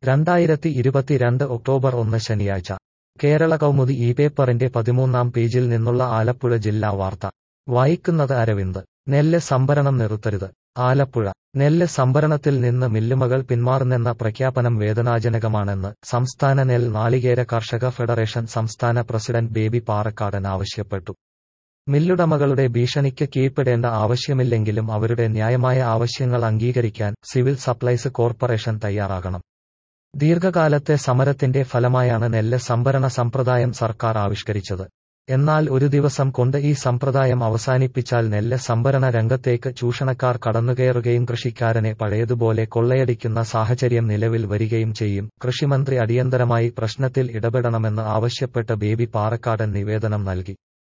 രണ്ടായിരത്തി ഇരുപത്തിരണ്ട് ഒക്ടോബർ ഒന്ന് ശനിയാഴ്ച കേരള കൗമുദി ഈ പേപ്പറിന്റെ പതിമൂന്നാം പേജിൽ നിന്നുള്ള ആലപ്പുഴ ജില്ലാ വാർത്ത വായിക്കുന്നത് അരവിന്ദ് നെല്ല് സംഭരണം നിർത്തരുത് ആലപ്പുഴ നെല്ല് സംഭരണത്തിൽ നിന്ന് മില്ലുമകൾ പിന്മാറുന്നെന്ന പ്രഖ്യാപനം വേദനാജനകമാണെന്ന് സംസ്ഥാന നെൽ നാളികേര കർഷക ഫെഡറേഷൻ സംസ്ഥാന പ്രസിഡന്റ് ബേബി പാറക്കാടൻ ആവശ്യപ്പെട്ടു മില്ലുടമകളുടെ ഭീഷണിക്ക് കീഴ്പ്പെടേണ്ട ആവശ്യമില്ലെങ്കിലും അവരുടെ ന്യായമായ ആവശ്യങ്ങൾ അംഗീകരിക്കാൻ സിവിൽ സപ്ലൈസ് കോർപ്പറേഷൻ തയ്യാറാകണം ദീർഘകാലത്തെ സമരത്തിന്റെ ഫലമായാണ് നെല്ല് സംഭരണ സമ്പ്രദായം സർക്കാർ ആവിഷ്കരിച്ചത് എന്നാൽ ഒരു ദിവസം കൊണ്ട് ഈ സമ്പ്രദായം അവസാനിപ്പിച്ചാൽ നെല്ല് സംഭരണ രംഗത്തേക്ക് ചൂഷണക്കാർ കടന്നുകയറുകയും കൃഷിക്കാരനെ പഴയതുപോലെ കൊള്ളയടിക്കുന്ന സാഹചര്യം നിലവിൽ വരികയും ചെയ്യും കൃഷിമന്ത്രി അടിയന്തരമായി പ്രശ്നത്തിൽ ഇടപെടണമെന്ന് ആവശ്യപ്പെട്ട് ബേബി പാറക്കാടൻ നിവേദനം നൽകി